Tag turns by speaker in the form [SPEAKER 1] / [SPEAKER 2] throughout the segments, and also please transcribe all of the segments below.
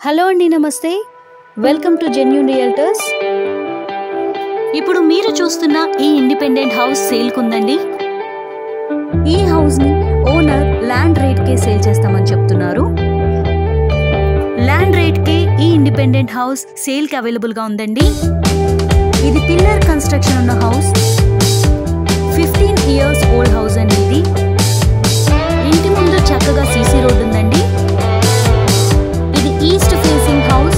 [SPEAKER 1] hello అండి నమస్తే welcome to genuine realtors ఇప్పుడు మీరు చూస్తున్న ఈ ఇండిపెండెంట్ హౌస్ సేల్కుందండి ఈ హౌస్ని ఓనర్ ల్యాండ్ రేట్కే సేల్ చేస్తామని చెప్తున్నారు ల్యాండ్ రేట్కే ఈ ఇండిపెండెంట్ హౌస్ సేల్కి అవైలబుల్గా ఉందండి ఇది పిల్లర్ కన్స్ట్రక్షన్ ఉన్న house fifteen years old house అండి ఇది ఇంటి ముందు చక్కగా సీసీ రోడ్ ఉందండి ఇది ఈస్ట్ ఫేసింగ్ హౌస్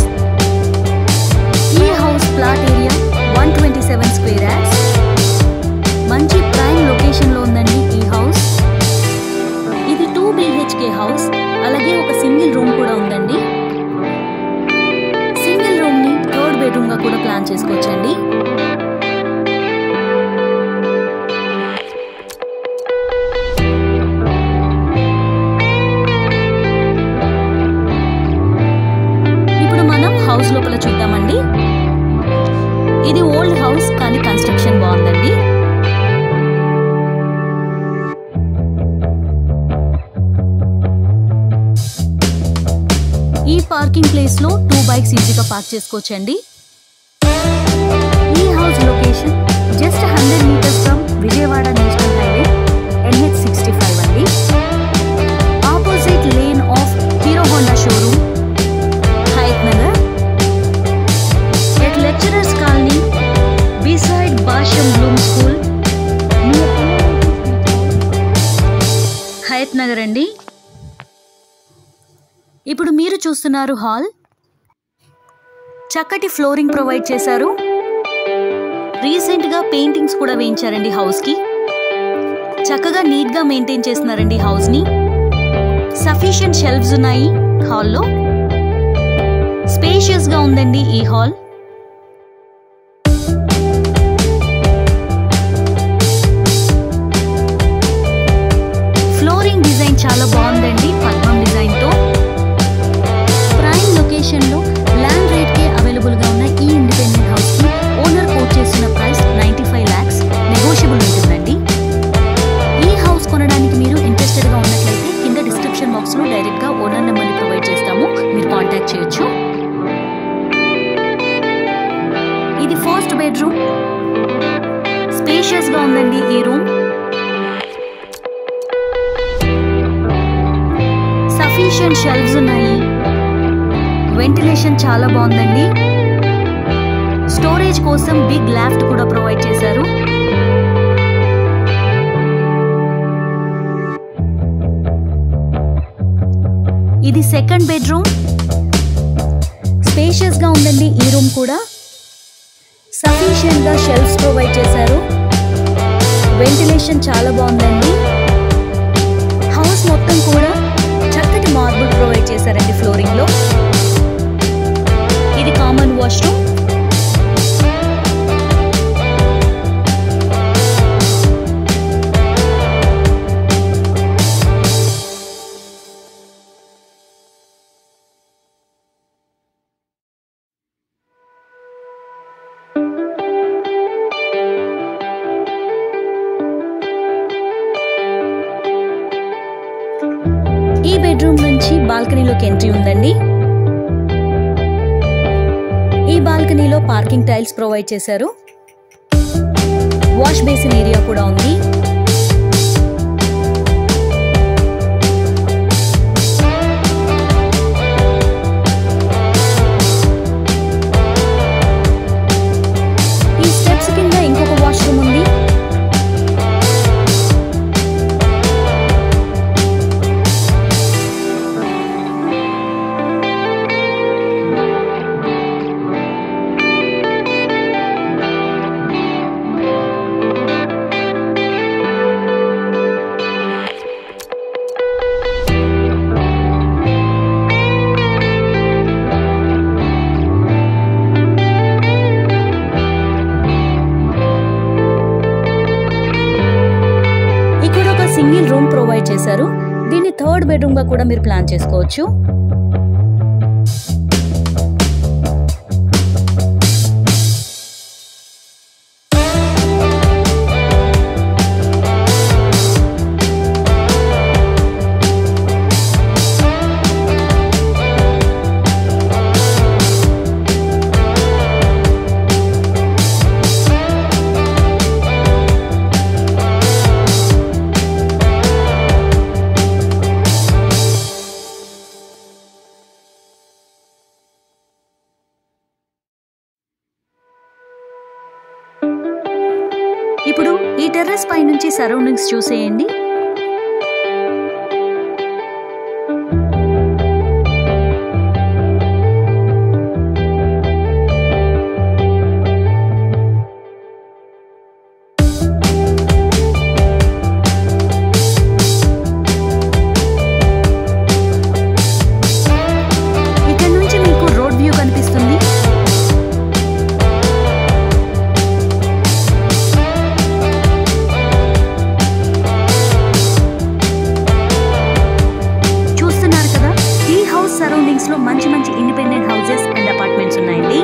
[SPEAKER 1] ఈ house plot area one twenty seven square yards మంచి ప్రైమ్ లొకేషన్లో ఉందండి ఈ హౌస్ ఇది టూ బిహెచ్కే హౌస్ అలాగే ఒక సింగిల్ రూమ్ కూడా ఉందండి సింగిల్ రూమ్ ని థర్డ్ బెడ్రూమ్ గా కూడా ప్లాన్ చేసుకోవచ్చండి ఇప్పుడు మనం హౌస్ లోపల చూద్దామండి ఇది ఓల్డ్ హౌస్ కానీ కన్స్ట్రక్షన్ బాగుందండి ఈ పార్కింగ్ ప్లేస్ లో టూ బైక్స్ ఈజీగా పార్క్ చేసుకోవచ్చండి ఈ house location just hundred metres from Vijayawada national highway NH sixty five అండి opposite lane of Hero Honda showroom Hayat Nagar at lecturers colony beside Bhashyam bloom school Hayat Nagar అండి ఇప్పుడు మీరు చూస్తున్నారు హాల్ చక్కటి ఫ్లోరింగ్ ప్రొవైడ్ చేశారు రీసెంట్గా పెయింటింగ్స్ కూడా వేయించారండి హౌస్కి చక్కగా నీట్గా మెయింటైన్ చేస్తున్నారండి హౌస్ని సఫిషియంట్ షెల్ఫ్స్ ఉన్నాయి హాల్లో స్పేషియస్గా ఉందండి ఈ హాల్ ఫ్లోరింగ్ డిజైన్ చాలా బాగుందండి పద్మం డిజైన్తో ప్రైమ్ లొకేషన్లో ల్యాండ్ రేట్కే అవైలబుల్గా ఉన్న ఈ ఇండిపెండెంట్ హౌస్కి ఓనర్ కోట్ చేసిన price ninety five lakhs negotiable ఉంటుందండి ఈ హౌస్ కొనడానికి మీరు ఇంట్రెస్టెడ్గా ఉన్నట్లయితే కింద డిస్క్రిప్షన్ బాక్స్లో డైరెక్ట్గా ఓనర్ నెంబర్ని ప్రొవైడ్ చేస్తాము మీరు కాంటాక్ట్ చేయొచ్చు ఇది ఫస్ట్ బెడ్రూమ్ స్పేషియస్గా ఉందండి ఈ రూమ్ సఫిషియంట్ షెల్ఫ్స్ ఉన్నాయి వెంటిలేషన్ చాలా బాగుందండి స్టోరేజ్ కోసం బిగ్ లాఫ్ట్ కూడా ప్రొవైడ్ చేశారు ఇది సెకండ్ బెడ్రూమ్ స్పేషియస్ గా ఉందండి ఈ రూమ్ కూడా సఫిషియంట్ గా షెల్ఫ్స్ ప్రొవైడ్ చేశారు వెంటిలేషన్ చాలా బాగుందండి హౌస్ మొత్తం కూడా చక్కటి మార్బుల్ ప్రొవైడ్ చేశారండి ఫ్లోరింగ్ లో ఇది కామన్ వాష్రూమ్ ఈ బెడ్రూమ్ నుంచి బాల్కనీలోకి ఎంట్రీ ఉందండి ఈ బాల్కనీలో పార్కింగ్ టైల్స్ ప్రొవైడ్ చేశారు వాష్ బేసిన్ ఏరియా కూడా ఉంది ఈ స్టెప్స్ కింద ఇంకొక వాష్రూమ్ ఉంది ఇక్కడ ఒక సింగిల్ రూమ్ ప్రొవైడ్ చేశారు దీన్ని థర్డ్ బెడ్రూమ్ గా కూడా మీరు ప్లాన్ చేసుకోవచ్చు టెర్రస్ పై నుంచి సరౌండింగ్స్ చూసేయండి ఇక్కడ నుంచి మీకు రోడ్ వ్యూ కనిపిస్తుంది చూస్తున్నారు కదా ఈ హౌస్ సరౌండింగ్స్ లో మంచి మంచి ఇండిపెండెంట్ హౌసెస్ అండ్ అపార్ట్మెంట్స్ ఉన్నాయండి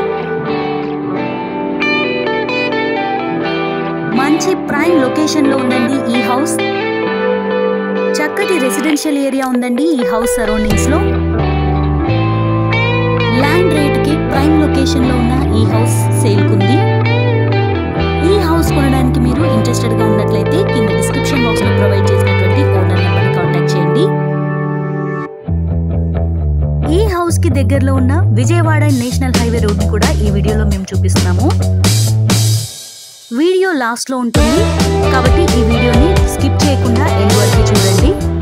[SPEAKER 1] మంచి ప్రైమ్ లొకేషన్ లో ఉందండి ఈ హౌస్ చక్కటి రెసిడెన్షియల్ ఏరియా ఉందండి ఈ హౌస్ సరౌండింగ్స్ లో ల్యాండ్ రేట్ కి ప్రైమ్ లొకేషన్ లో ఉన్న ఈ హౌస్ సేల్ కుంది ఈ హౌస్ కొనడానికి మీరు ఇంట్రెస్టెడ్ గా ఉన్నట్లయితే కింద డిస్క్రిప్షన్ బాక్స్ లో ప్రొవైడ్ చేసినటువంటి ఓనర్ నెంబర్ కాంటాక్ట్ చేయండి ఈ హౌస్ కి దగ్గరలో ఉన్న విజయవాడ నేషనల్ హైవే రోడ్ కూడా ఈ వీడియోలో మేము చూపిస్తున్నాము వీడియో లాస్ట్ లో ఉంటుంది కాబట్టి ఈ వీడియోని స్కిప్ చేయకుండా ఎండ్ వరకు చూడండి